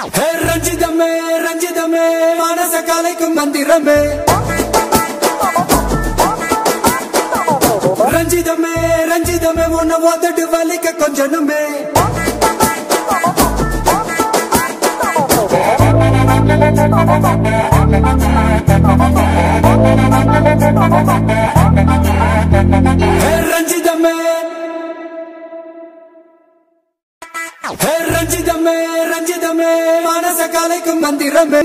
ஹே ரஞ்சிதமே ரஞ்சிதமே மனச கலைக்கும் மந்திரமே ரஞ்சிதமே ரஞ்சிதமே உன்னை உதட்டு வலிக்க கொஞ்சனுமே ஹே ரஞ்சிதமே ஹே ரஞ்சிதமே ரஞ்சிதமே மனச கலைக்கும் மந்திரமே